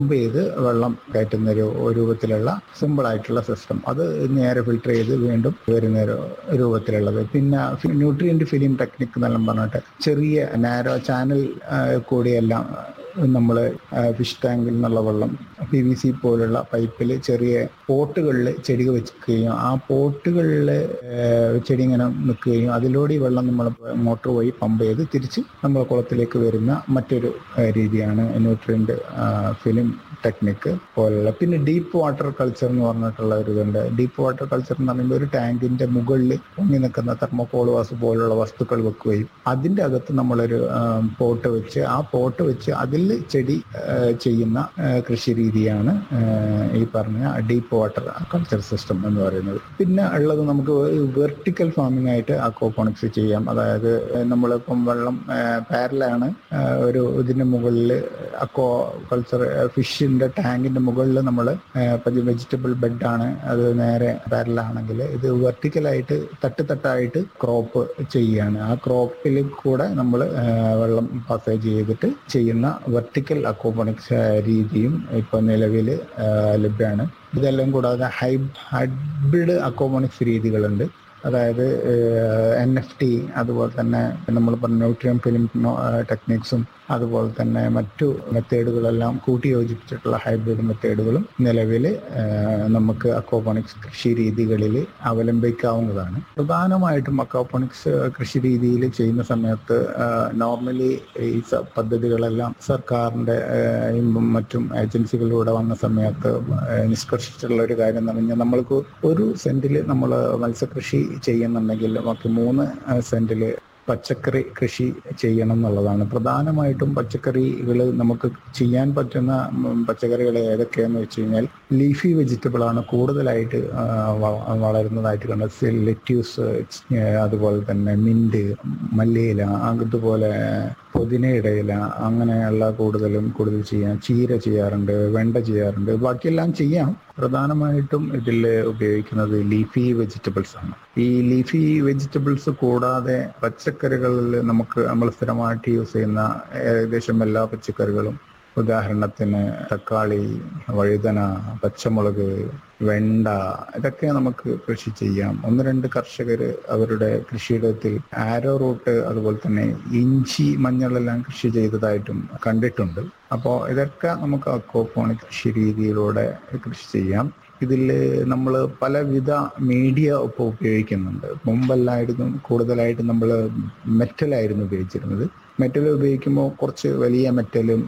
pump ചെയ്ത് വെള്ളം കയറ്റുന്ന ഒരു രൂപത്തിലുള്ള സിമ്പിൾ ആയിട്ടുള്ള സിസ്റ്റം അത് നേരെ ഫിൽട്ടർ ചെയ്ത് വീണ്ടും വരുന്ന ഒരു രൂപത്തിലുള്ളത് പിന്നെ ന്യൂട്രിയന്റ് ഫിലിം ടെക്നിക് എന്നെല്ലാം പറഞ്ഞിട്ട് ചെറിയ നാരോ ചാനൽ കൂടിയെല്ലാം നമ്മൾ ഫിഷ് ടാങ്കിൽ നിന്നുള്ള വെള്ളം പി വി സി പോലുള്ള പൈപ്പിൽ ചെറിയ പോട്ടുകളിൽ ചെടി വെക്കുകയും ആ പോട്ടുകളിൽ ചെടി ഇങ്ങനെ നിൽക്കുകയും അതിലൂടെ ഈ വെള്ളം നമ്മൾ മോട്ടോർ വഴി പമ്പ് ചെയ്ത് തിരിച്ച് നമ്മൾ കുളത്തിലേക്ക് വരുന്ന മറ്റൊരു രീതിയാണ് ന്യൂട്രിയൻ്റ് ഫിലിം ടെക്നിക്ക് പോലുള്ള പിന്നെ ഡീപ്പ് വാട്ടർ കൾച്ചർ എന്ന് പറഞ്ഞിട്ടുള്ള ഒരു ഇതുണ്ട് ഡീപ്പ് വാട്ടർ കൾച്ചർ എന്ന് പറയുമ്പോൾ ഒരു ടാങ്കിന്റെ മുകളിൽ പൊങ്ങി നിൽക്കുന്ന തെർമോകോൾ വാസ് പോലുള്ള വസ്തുക്കൾ വെക്കുകയും അതിന്റെ അകത്ത് നമ്മളൊരു പോട്ട് വെച്ച് ആ പോട്ട് വെച്ച് അതിൽ ചെടി ചെയ്യുന്ന കൃഷി രീതിയാണ് ഈ പറഞ്ഞ ഡീപ്പ് വാട്ടർ കൾച്ചർ സിസ്റ്റം എന്ന് പറയുന്നത് പിന്നെ ഉള്ളത് നമുക്ക് വെർട്ടിക്കൽ ഫാമിംഗ് ആയിട്ട് അക്വാപോണിക്സ് ചെയ്യാം അതായത് നമ്മളിപ്പം വെള്ളം പാരലാണ് ഒരു ഇതിന്റെ മുകളിൽ അക്വാ കൾച്ചർ ഫിഷിന്റെ ടാങ്കിന്റെ മുകളിൽ നമ്മൾ വെജിറ്റബിൾ ബെഡാണ് അത് നേരെ പാരലാണെങ്കിൽ ഇത് വെർട്ടിക്കലായിട്ട് തട്ട് തട്ടായിട്ട് ക്രോപ്പ് ചെയ്യുകയാണ് ആ ക്രോപ്പിൽ കൂടെ നമ്മൾ വെള്ളം പാസേജ് ചെയ്തിട്ട് ചെയ്യുന്ന വെർട്ടിക്കൽ അക്വാപോണിക്സ് രീതിയും ഇപ്പൊ നിലവിൽ ലഭ്യമാണ് ഇതെല്ലാം കൂടാതെ ഹൈ ഹൈബ്രിഡ് അക്വാപോണിക്സ് രീതികളുണ്ട് അതായത് എൻ എഫ് ടി അതുപോലെ തന്നെ നമ്മൾ പറഞ്ഞ ന്യൂട്രിയം ഫിലിം ടെക്നിക്സും അതുപോലെ തന്നെ മറ്റു മെത്തേഡുകളെല്ലാം കൂട്ടി യോജിപ്പിച്ചിട്ടുള്ള ഹൈബ്രിഡ് മെത്തേഡുകളും നിലവിൽ നമുക്ക് അക്വാപോണിക്സ് കൃഷി രീതികളിൽ അവലംബിക്കാവുന്നതാണ് പ്രധാനമായിട്ടും അക്വാപോണിക്സ് കൃഷി രീതിയിൽ ചെയ്യുന്ന സമയത്ത് നോർമലി ഈ പദ്ധതികളെല്ലാം സർക്കാരിന്റെ മറ്റും ഏജൻസികളിലൂടെ വന്ന സമയത്ത് നിഷ്കർഷിച്ചിട്ടുള്ള ഒരു കാര്യം എന്ന് പറഞ്ഞാൽ നമ്മൾക്ക് ഒരു സെന്റിൽ നമ്മൾ മത്സ്യകൃഷി ചെയ്യുന്നുണ്ടെങ്കിൽ നമുക്ക് മൂന്ന് സെന്റിൽ പച്ചക്കറി കൃഷി ചെയ്യണം എന്നുള്ളതാണ് പ്രധാനമായിട്ടും പച്ചക്കറികൾ നമുക്ക് ചെയ്യാൻ പറ്റുന്ന പച്ചക്കറികൾ ഏതൊക്കെയാന്ന് വെച്ച് കഴിഞ്ഞാൽ ലീഫി വെജിറ്റബിൾ ആണ് കൂടുതലായിട്ട് വളരുന്നതായിട്ട് കണ്ടത് ലെറ്റ്യൂസ് അതുപോലെ തന്നെ മിന്റ് മല്ലിയില അതുപോലെ പുതിനയുടെ ഇല അങ്ങനെയുള്ള കൂടുതലും കൂടുതൽ ചെയ്യാം ചീര ചെയ്യാറുണ്ട് വെണ്ട ചെയ്യാറുണ്ട് ബാക്കിയെല്ലാം ചെയ്യാം പ്രധാനമായിട്ടും ഇതിൽ ഉപയോഗിക്കുന്നത് ലീഫി വെജിറ്റബിൾസ് ആണ് ഈ ലീഫി വെജിറ്റബിൾസ് കൂടാതെ പച്ചക്കറികളിൽ നമുക്ക് നമ്മൾ സ്ഥിരമായിട്ട് യൂസ് ചെയ്യുന്ന ഏകദേശം എല്ലാ പച്ചക്കറികളും ഉദാഹരണത്തിന് തക്കാളി വഴുതന പച്ചമുളക് വെണ്ട ഇതൊക്കെ നമുക്ക് കൃഷി ചെയ്യാം ഒന്ന് രണ്ട് കർഷകർ അവരുടെ കൃഷിയിടത്തിൽ ആരോ റൂട്ട് അതുപോലെ തന്നെ ഇഞ്ചി മഞ്ഞളെല്ലാം കൃഷി ചെയ്തതായിട്ടും കണ്ടിട്ടുണ്ട് അപ്പോൾ ഇതൊക്കെ നമുക്ക് അക്വോപോണിക് കൃഷി രീതിയിലൂടെ കൃഷി ചെയ്യാം ഇതിൽ നമ്മൾ പലവിധ മീഡിയ ഇപ്പോൾ ഉപയോഗിക്കുന്നുണ്ട് മുമ്പല്ലായിരുന്നു കൂടുതലായിട്ട് നമ്മൾ മെറ്റലായിരുന്നു ഉപയോഗിച്ചിരുന്നത് മെറ്റൽ ഉപയോഗിക്കുമ്പോൾ കുറച്ച് വലിയ മെറ്റലും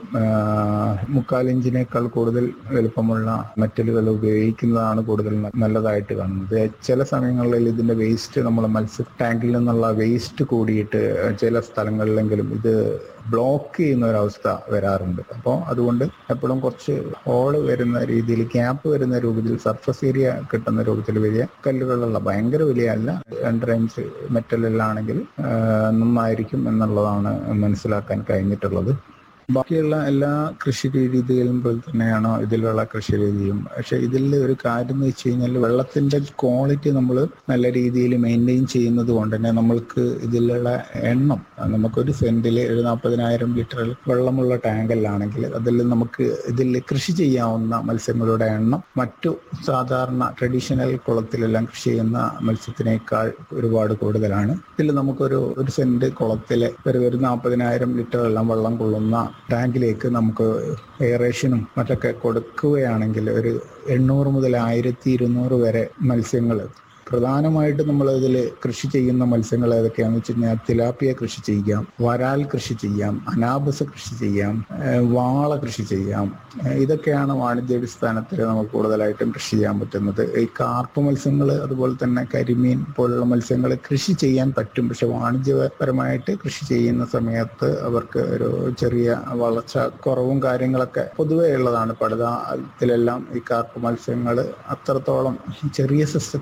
മുക്കാലിഞ്ചിനേക്കാൾ കൂടുതൽ വലുപ്പമുള്ള മെറ്റലുകൾ ഉപയോഗിക്കുന്നതാണ് കൂടുതൽ നല്ലതായിട്ട് കാണുന്നത് ചില സമയങ്ങളിൽ ഇതിന്റെ വേസ്റ്റ് നമ്മൾ മത്സ്യ ടാങ്കിൽ നിന്നുള്ള വേസ്റ്റ് കൂടിയിട്ട് ചില സ്ഥലങ്ങളിലെങ്കിലും ഇത് ബ്ലോക്ക് ചെയ്യുന്ന ഒരവസ്ഥ വരാറുണ്ട് അപ്പോൾ അതുകൊണ്ട് എപ്പോഴും കുറച്ച് ഹോള് വരുന്ന രീതിയിൽ ക്യാപ്പ് വരുന്ന രൂപത്തിൽ സർഫസ് ഏരിയ കിട്ടുന്ന രൂപത്തിൽ വലിയ കല്ലുകളുള്ള ഭയങ്കര വലിയ അല്ല രണ്ടര ഇഞ്ച് മെറ്റലിലാണെങ്കിൽ നന്നായിരിക്കും എന്നുള്ളതാണ് മനസ്സിലാക്കാൻ കഴിഞ്ഞിട്ടുള്ളത് ബാക്കിയുള്ള എല്ലാ കൃഷി രീതികളും പോലെ തന്നെയാണോ ഇതിലുള്ള കൃഷി രീതിയും പക്ഷെ ഇതിൽ ഒരു കാര്യം എന്ന് വെച്ച് കഴിഞ്ഞാൽ വെള്ളത്തിന്റെ ക്വാളിറ്റി നമ്മൾ നല്ല രീതിയിൽ മെയിൻറ്റെയിൻ ചെയ്യുന്നത് കൊണ്ട് തന്നെ നമ്മൾക്ക് ഇതിലുള്ള എണ്ണം നമുക്കൊരു സെന്റിൽ ഒരു നാൽപ്പതിനായിരം ലിറ്റർ വെള്ളമുള്ള ടാങ്കല്ലാണെങ്കിൽ അതിൽ നമുക്ക് ഇതിൽ കൃഷി ചെയ്യാവുന്ന മത്സ്യങ്ങളുടെ എണ്ണം മറ്റു സാധാരണ ട്രഡീഷണൽ കുളത്തിലെല്ലാം കൃഷി ചെയ്യുന്ന മത്സ്യത്തിനേക്കാൾ ഒരുപാട് കൂടുതലാണ് ഇതിൽ നമുക്കൊരു ഒരു സെന്റ് കുളത്തിൽ ഒരു ഒരു നാൽപ്പതിനായിരം ലിറ്റർ വെള്ളം വെള്ളം കൊള്ളുന്ന ടാങ്കിലേക്ക് നമുക്ക് എയറേഷനും മറ്റൊക്കെ കൊടുക്കുകയാണെങ്കിൽ ഒരു എണ്ണൂറ് മുതൽ ആയിരത്തി ഇരുന്നൂറ് വരെ മത്സ്യങ്ങൾ പ്രധാനമായിട്ടും നമ്മൾ ഇതിൽ കൃഷി ചെയ്യുന്ന മത്സ്യങ്ങൾ ഏതൊക്കെയാണെന്ന് വെച്ച് കഴിഞ്ഞാൽ തിലാപ്പിയ കൃഷി ചെയ്യാം വരാൽ കൃഷി ചെയ്യാം അനാബസ് കൃഷി ചെയ്യാം വാള കൃഷി ചെയ്യാം ഇതൊക്കെയാണ് വാണിജ്യാടിസ്ഥാനത്തിൽ നമുക്ക് കൂടുതലായിട്ടും കൃഷി ചെയ്യാൻ പറ്റുന്നത് ഈ കാർപ്പ് മത്സ്യങ്ങൾ അതുപോലെ തന്നെ കരിമീൻ പോലുള്ള മത്സ്യങ്ങൾ കൃഷി ചെയ്യാൻ പറ്റും പക്ഷെ വാണിജ്യപരമായിട്ട് കൃഷി ചെയ്യുന്ന സമയത്ത് അവർക്ക് ഒരു ചെറിയ വളർച്ച കുറവും കാര്യങ്ങളൊക്കെ പൊതുവേ ഉള്ളതാണ് പടുതാത്തിലെല്ലാം ഈ കാർപ്പ് മത്സ്യങ്ങൾ അത്രത്തോളം ചെറിയ സിസ്റ്റത്തിലെല്ലാം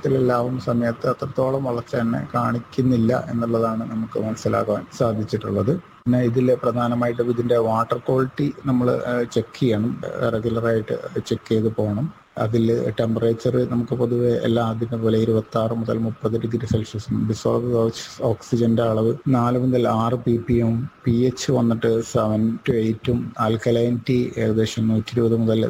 ആവുന്ന സമയത്ത് അത്രത്തോളം വളർച്ച തന്നെ കാണിക്കുന്നില്ല എന്നുള്ളതാണ് നമുക്ക് മനസ്സിലാക്കാൻ സാധിച്ചിട്ടുള്ളത് പിന്നെ ഇതിൽ പ്രധാനമായിട്ടും ഇതിന്റെ വാട്ടർ ക്വാളിറ്റി നമ്മൾ ചെക്ക് ചെയ്യണം റെഗുലറായിട്ട് ചെക്ക് ചെയ്ത് പോകണം അതിൽ ടെമ്പറേച്ചർ നമുക്ക് പൊതുവെ എല്ലാ അതിനെ പോലെ ഇരുപത്തി ആറ് മുതൽ മുപ്പത് ഡിഗ്രി സെൽഷ്യസും ഡിസോൾവ് ഓക്സിജന്റെ അളവ് നാല് മുതൽ ആറ് P P M P H വന്നിട്ട് സെവൻ ടു എയ്റ്റും ആൽക്കലൈൻറ്റി ഏകദേശം നൂറ്റി ഇരുപത് മുതൽ